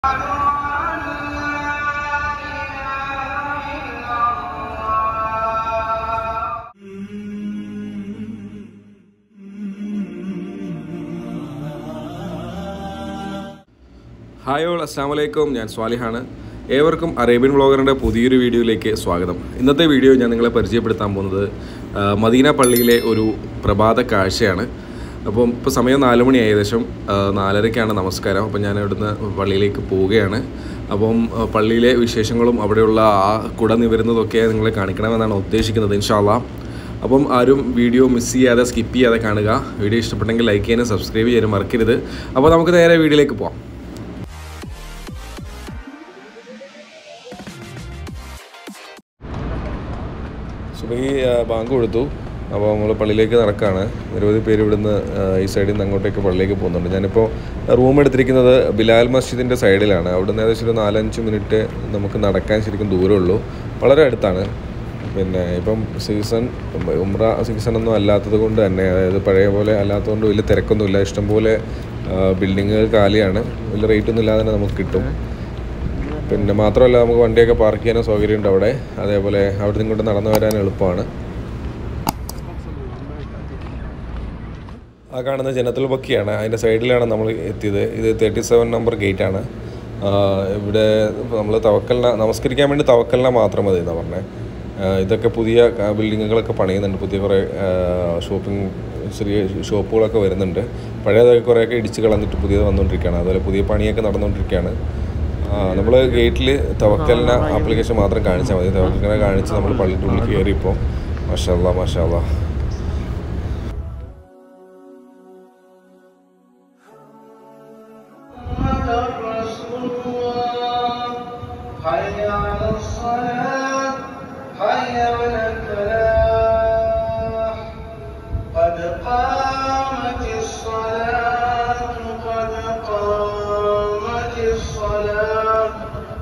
hi all അസ്സാം വലൈക്കും ഞാൻ സ്വാലിഹാണ് ഏവർക്കും അറേബ്യൻ വ്ളോഗറിൻ്റെ പുതിയൊരു വീഡിയോയിലേക്ക് സ്വാഗതം ഇന്നത്തെ വീഡിയോ ഞാൻ നിങ്ങളെ പരിചയപ്പെടുത്താൻ പോകുന്നത് ആ, മദീന പള്ളിയിലെ ഒരു പ്രഭാത കാഴ്ചയാണ് അപ്പം ഇപ്പോൾ സമയം നാല് മണി ഏകദേശം ആ, നാലരയ്ക്കാണ് നമസ്കാരം അപ്പം ഞാൻ ഇവിടുന്ന് പള്ളിയിലേക്ക് പോവുകയാണ് അപ്പം ആ, പള്ളിയിലെ വിശേഷങ്ങളും അവിടെയുള്ള ആ കുട നിവരുന്നതൊക്കെ നിങ്ങളെ കാണിക്കണമെന്നാണ് ഉദ്ദേശിക്കുന്നത് ഇൻഷാല്ലാ അപ്പം ആരും വീഡിയോ മിസ് ചെയ്യാതെ സ്കിപ്പ് ചെയ്യാതെ കാണുക വീഡിയോ ഇഷ്ടപ്പെട്ടെങ്കിൽ ലൈക്ക് ചെയ്യാനും സബ്സ്ക്രൈബ് ചെയ്യാനും മറക്കരുത് അപ്പോൾ നമുക്ക് നേരെ വീഡിയോയിലേക്ക് പോകാം സുബഹി ആ, ബാങ്ക് കൊടുത്തു അപ്പോൾ നമ്മൾ പള്ളിയിലേക്ക് നടക്കുകയാണ് നിരവധി പേര് ഇവിടുന്ന് ആ, ഈ സൈഡിൽ നിന്ന് അങ്ങോട്ടേക്ക് പള്ളിയിലേക്ക് പോകുന്നുണ്ട് ഞാനിപ്പോൾ റൂം എടുത്തിരിക്കുന്നത് ബിലാൽ മസ്ജിദിൻ്റെ സൈഡിലാണ് അവിടുന്ന് ഏകദേശം ഒരു നാലഞ്ച് മിനിറ്റ് നമുക്ക് നടക്കാൻ ശരിക്കും ദൂരമുള്ളൂ വളരെ അടുത്താണ് പിന്നെ ഇപ്പം സീസൺ ഉമ്ര സീസൺ ഒന്നും അല്ലാത്തത് കൊണ്ട് തന്നെ അതായത് പഴയ പോലെ അല്ലാത്തതുകൊണ്ട് വലിയ തിരക്കൊന്നുമില്ല ഇഷ്ടംപോലെ ബിൽഡിങ്ങുകൾ കാലിയാണ് വലിയ റേറ്റൊന്നും ഇല്ലാതെ തന്നെ നമുക്ക് കിട്ടും പിന്നെ മാത്രമല്ല നമുക്ക് വണ്ടിയൊക്കെ പാർക്ക് ചെയ്യാനും സൗകര്യമുണ്ട് അവിടെ അതേപോലെ അവിടെ നിന്ന് ഇങ്ങോട്ട് നടന്നു വരാൻ എളുപ്പമാണ് ആ കാണുന്ന ജനത്തുൽ ബക്കിയാണ് അതിൻ്റെ സൈഡിലാണ് നമ്മൾ എത്തിയത് ഇത് തേർട്ടി സെവൻ നമ്പർ ഗേറ്റ് ആണ് ഇവിടെ നമ്മൾ തവക്കലിന നമസ്കരിക്കാൻ വേണ്ടി തവക്കലിന മാത്രം മതി എന്നാണ് പറഞ്ഞത് ആ, ഇതൊക്കെ പുതിയ ക- ബിൽഡിങ്ങുകളൊക്കെ പണിയുന്നുണ്ട് പുതിയ കുറേ ഷോപ്പിംഗ് ചെറിയ ഷോപ്പുകളൊക്കെ വരുന്നുണ്ട് പഴയതൊക്കെ കുറേയൊക്കെ ഇടിച്ച് കളഞ്ഞിട്ട് പുതിയത് വന്നുകൊണ്ടിരിക്കുകയാണ് അതുപോലെ പുതിയ പണിയൊക്കെ നടന്നുകൊണ്ടിരിക്കുകയാണ് നമ്മൾ ഗേറ്റിൽ തവക്കലിന ആപ്ലിക്കേഷൻ മാത്രം കാണിച്ചാൽ മതി തവക്കലിനെ കാണിച്ച് നമ്മൾ പള്ളിൻ്റെ ഉള്ളിൽ കയറിയപ്പോൾ മാഷാല്ലാ മാഷാല്ലാ محمد رسول الله حي على الصلاة حي على الفلاح قد قامت الصلاة قد قامت الصلاة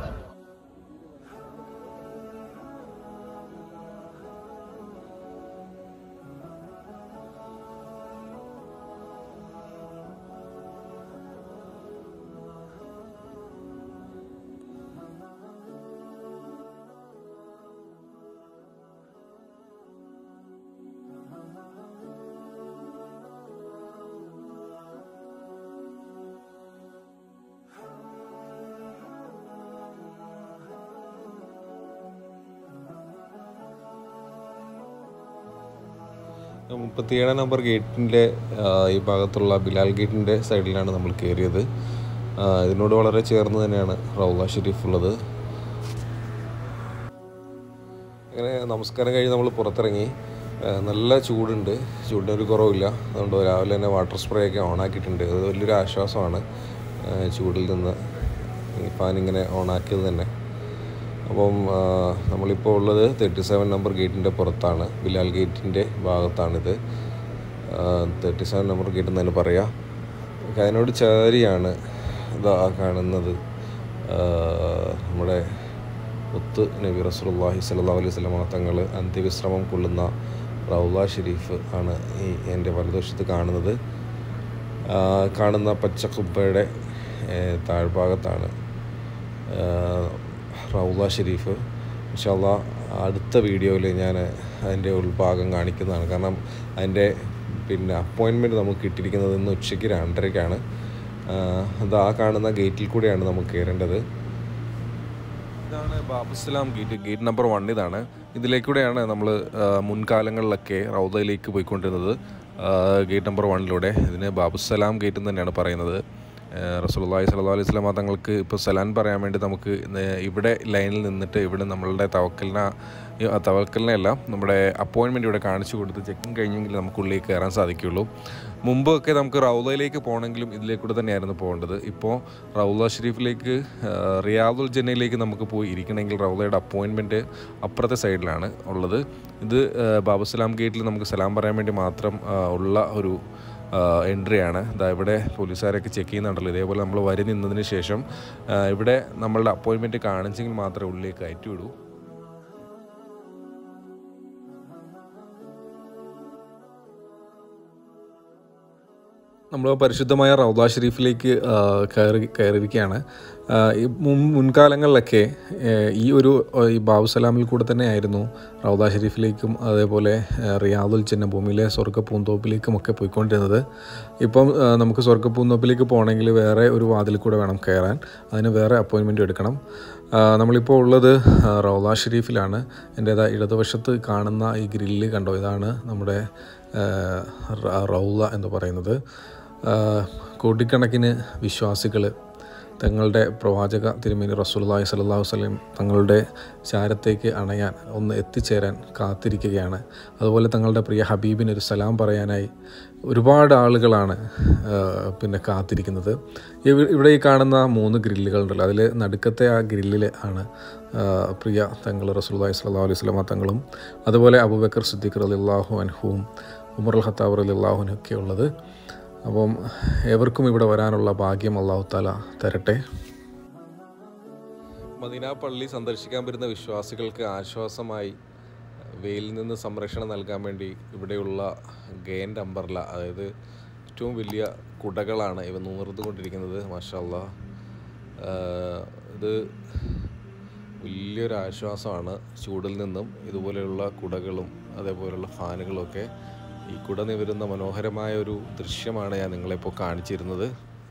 മുപ്പത്തിയേഴാം നമ്പർ ഗേറ്റിൻ്റെ ഈ ഭാഗത്തുള്ള ബിലാൽ ഗേറ്റിൻ്റെ സൈഡിലാണ് നമ്മൾ കയറിയത് ആ, ഇതിനോട് വളരെ ചേർന്ന് തന്നെയാണ് റൗല ഷെരീഫ് ഉള്ളത് അങ്ങനെ നമസ്കാരം കഴിഞ്ഞ് നമ്മൾ പുറത്തിറങ്ങി ആ, നല്ല ചൂടുണ്ട് ചൂടിന് ഒരു കുറവില്ല അതുകൊണ്ട് രാവിലെ തന്നെ വാട്ടർ സ്പ്രേ ഒക്കെ ഓൺ ആക്കിയിട്ടുണ്ട് അത് വലിയൊരു ആശ്വാസമാണ് ആ, ചൂടിൽ നിന്ന് ഈ ഫാൻ ഇങ്ങനെ ഓൺ ആക്കിയത് തന്നെ അപ്പം ആ, നമ്മളിപ്പോൾ ഉള്ളത് തേർട്ടി സെവൻ നമ്പർ ഗേറ്റിൻ്റെ പുറത്താണ് ബിലാൽ ഗേറ്റിൻ്റെ ഭാഗത്താണിത് തേർട്ടി സെവൻ നമ്പർ ഗേറ്റ് എന്ന് തന്നെ പറയാം അതിനോട് ചേരിയാണ് ഇതാ കാണുന്നത് ആ, നമ്മുടെ ഒത്ത് നബി റസൂലുള്ളാഹി സ്വല്ലല്ലാഹു അലൈഹി വസല്ലമ തങ്ങൾ അന്ത്യവിശ്രമം കൊള്ളുന്ന റൗല ഷെരീഫ് ആണ് ഈ എൻ്റെ വലതുവശത്ത് കാണുന്നത് ആ, കാണുന്ന പച്ചക്കുപ്പയുടെ ഏഹ്, താഴ്ഭാഗത്താണ് ആഹ്, റൗല ഷെരീഫ് ഇൻഷാല്ല അടുത്ത വീഡിയോയിൽ ഞാൻ അതിൻ്റെ ഉൾഭാഗം കാണിക്കുന്നതാണ് കാരണം അതിൻ്റെ പിന്നെ അപ്പോയിൻമെൻറ്റ് നമുക്ക് കിട്ടിയിരിക്കുന്നത് ഇന്ന് ഉച്ചയ്ക്ക് രണ്ടരയ്ക്കാണ് ആഹ്, അത് ആ കാണുന്ന ഗേറ്റിൽ കൂടെയാണ് നമുക്ക് കയറേണ്ടത് ഇതാണ് Babussalam gate gate number one ഇതാണ് ഇതിലേക്കൂടെയാണ് നമ്മൾ മുൻകാലങ്ങളിലൊക്കെ റൗദയിലേക്ക് പോയിക്കൊണ്ടിരുന്നത് ആ, ഗേറ്റ് നമ്പർ വണ്ണിലൂടെ ഇതിന് ബാബുസ്സലാം ഗേറ്റ് എന്ന് തന്നെയാണ് പറയുന്നത് റസൂലുള്ളാഹി സ്വല്ലല്ലാഹു അലൈഹി വസല്ലം തങ്ങൾക്ക് ഇപ്പോൾ സലാൻ പറയാൻ വേണ്ടി നമുക്ക് ഇന്ന് ഇവിടെ ലൈനിൽ നിന്നിട്ട് ഇവിടെ നമ്മളുടെ തവക്കലിന തവക്കലിനെയല്ല നമ്മുടെ അപ്പോയിൻമെൻറ്റ് ഇവിടെ കാണിച്ചു കൊടുത്ത് ചെക്കിങ് കഴിഞ്ഞെങ്കിൽ നമുക്ക് ഉള്ളിലേക്ക് കയറാൻ സാധിക്കുകയുള്ളൂ മുമ്പൊക്കെ നമുക്ക് റൗദയിലേക്ക് പോകണമെങ്കിലും ഇതിലേക്കൂടെ തന്നെയായിരുന്നു പോകേണ്ടത് ഇപ്പോൾ റൗദ ഷരീഫിലേക്ക് ആ, റിയാദുൽ ജന്നയിലേക്ക് നമുക്ക് പോയി ഇരിക്കണമെങ്കിൽ റൗദയുടെ അപ്പോയിൻമെൻറ്റ് അപ്പുറത്തെ സൈഡിലാണ് ഉള്ളത് ഇത് ആ, ബാബുസലാം ഗേറ്റിൽ നമുക്ക് സലാം പറയാൻ വേണ്ടി മാത്രം ആ, ഉള്ള ഒരു എൻട്രിയാണ് ഇതാ ഇവിടെ പോലീസുകാരൊക്കെ ചെക്ക് ചെയ്യുന്നുണ്ടല്ലോ ഇതേപോലെ നമ്മൾ വരി നിന്നതിന് ശേഷം ആ, ഇവിടെ നമ്മളുടെ അപ്പോയിൻമെൻറ്റ് കാണിച്ചെങ്കിൽ മാത്രമേ ഉള്ളിലേക്ക് കയറ്റി വിടൂ നമ്മൾ പരിശുദ്ധമായ റൗദ ഷരീഫിലേക്ക് ആ, കയറി കയറിയിരിക്കുകയാണ് ആ, ഈ മുൻ മുൻകാലങ്ങളിലൊക്കെ ഏ, ഈ ഒരു ആ, ഈ ബാബുസലാമിൽ കൂടെ തന്നെയായിരുന്നു റൗദ ഷരീഫിലേക്കും അതേപോലെ ആ, റിയാദുൽ ചിന്ന ഭൂമിയിലെ സ്വർഗ്ഗ പൂന്തോപ്പിലേക്കും ഒക്കെ പോയിക്കൊണ്ടിരുന്നത് ഇപ്പം ആ, നമുക്ക് സ്വർഗ്ഗ പൂന്തോപ്പിലേക്ക് പോകണമെങ്കിൽ വേറെ ഒരു വാതിൽ കൂടെ വേണം കയറാൻ അതിന് വേറെ അപ്പോയിൻമെൻറ്റ് എടുക്കണം ആ, നമ്മളിപ്പോൾ ഉള്ളത് ആ, റൗദ ഷരീഫിലാണ് എൻ്റെ ഇതാ ഇടതുവശത്ത് കാണുന്ന ഈ ഗ്രില്ല് കണ്ടോ ഇതാണ് നമ്മുടെ ആ, റ- റൗദ എന്ന് പറയുന്നത് ആ, കോടിക്കണക്കിന് വിശ്വാസികൾ തങ്ങളുടെ പ്രവാചക തിരുമേനി റസൂലുള്ളാഹി സ്വല്ലല്ലാഹു അലൈഹി വസല്ലം തങ്ങളുടെ ചാരത്തേക്ക് അണയാൻ ഒന്ന് എത്തിച്ചേരാൻ കാത്തിരിക്കുകയാണ് അതുപോലെ തങ്ങളുടെ പ്രിയ ഹബീബിന് ഒരു സലാം പറയാനായി ഒരുപാട് ആളുകളാണ് ആ, പിന്നെ കാത്തിരിക്കുന്നത് ഇവ- ഇവിടെ ഈ കാണുന്ന മൂന്ന് ഗ്രില്ലുകളുണ്ടല്ലോ അതിൽ നടുക്കത്തെ ആ ഗ്രില്ലിൽ ആണ് ആ, പ്രിയ തങ്ങൾ റസൂലുള്ളാഹി സ്വല്ലല്ലാഹു അലൈഹി വസല്ലമ തങ്ങളും അതുപോലെ അബൂബക്കർ സിദ്ദീഖ് റളിയല്ലാഹു അൻഹുവും ഉമർ അൽ ഖത്താബ് റളിയല്ലാഹുവിനും ഒക്കെ ഉള്ളത് അപ്പം ഏവർക്കും ഇവിടെ വരാനുള്ള ഭാഗ്യം അള്ളാഹു താല തരട്ടെ മദീന പള്ളി സന്ദർശിക്കാൻ വരുന്ന വിശ്വാസികൾക്ക് ആശ്വാസമായി വെയിലിൽ നിന്ന് സംരക്ഷണം നൽകാൻ വേണ്ടി ഇവിടെയുള്ള ഗേൻഡ് അമ്പർല അതായത് ഏറ്റവും വലിയ കുടകളാണ് ഇവ നൂർന്നുകൊണ്ടിരിക്കുന്നത് മാഷല്ല ഇത് വലിയൊരു ആശ്വാസമാണ് ചൂടിൽ നിന്നും ഇതുപോലെയുള്ള കുടകളും അതേപോലെയുള്ള ഫാനുകളൊക്കെ ഈ കുട നിവരുന്ന മനോഹരമായ ഒരു ദൃശ്യമാണ് ഞാൻ നിങ്ങളെപ്പോൾ കാണിച്ചിരുന്നത്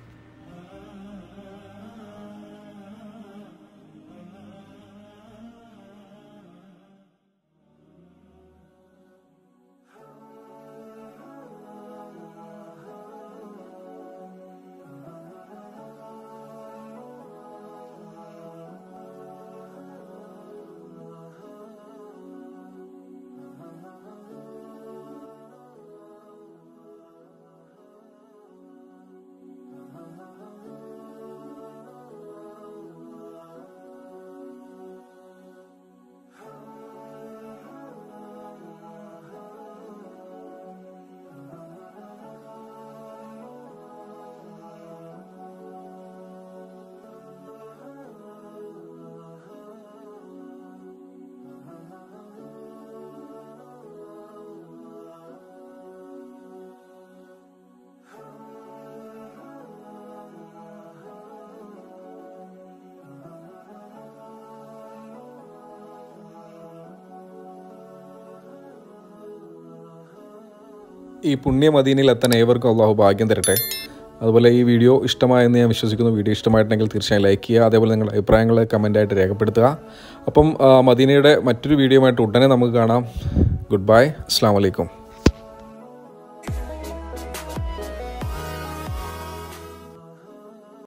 ഈ പുണ്യ മദീനയിൽ എത്താൻ ഏവർക്കും അള്ളാഹു ഭാഗ്യം തരട്ടെ അതുപോലെ ഈ വീഡിയോ ഇഷ്ടമായെന്ന് ഞാൻ വിശ്വസിക്കുന്നു വീഡിയോ ഇഷ്ടമായിട്ടുണ്ടെങ്കിൽ തീർച്ചയായും ലൈക്ക് ചെയ്യുക അതേപോലെ നിങ്ങളുടെ അഭിപ്രായങ്ങൾ കമൻ്റായിട്ട് രേഖപ്പെടുത്തുക അപ്പം ആ, മദീനയുടെ മറ്റൊരു വീഡിയോ ആയിട്ട് ഉടനെ നമുക്ക് കാണാം ഗുഡ് ബൈ അസ്സാം വലൈക്കും